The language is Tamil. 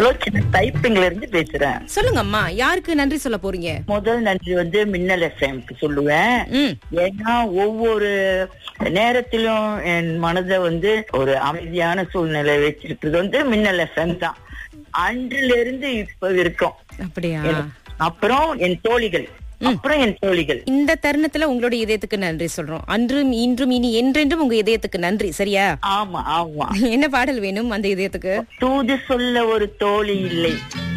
சுலோச்சன டைப்பிங்ல இருந்து பேசுறேன் சொல்லுங்க அம்மா யாருக்கு நன்றி சொல்ல போறீங்க முதல் நன்றி வந்து மின்னல் எஃப்எம்க்கு சொல்லுவேன் ம் ஏன்னா ஒவ்வொரு நேரத்திலும் என் மனதை வந்து ஒரு அமைதியான சூழ்நிலை வச்சிருக்கிறது வந்து மின்னல் எஃப்எம் தான் அன்றிலிருந்து இருந்து இப்ப இருக்கும் அப்படியா அப்புறம் என் தோழிகள் அப்புறம் என் தோழிகள் இந்த தருணத்துல உங்களுடைய இதயத்துக்கு நன்றி சொல்றோம் அன்றும் இன்றும் இனி என்றென்றும் உங்க இதயத்துக்கு நன்றி சரியா ஆமா ஆமா என்ன பாடல் வேணும் அந்த இதயத்துக்கு தூது சொல்ல ஒரு தோழி இல்லை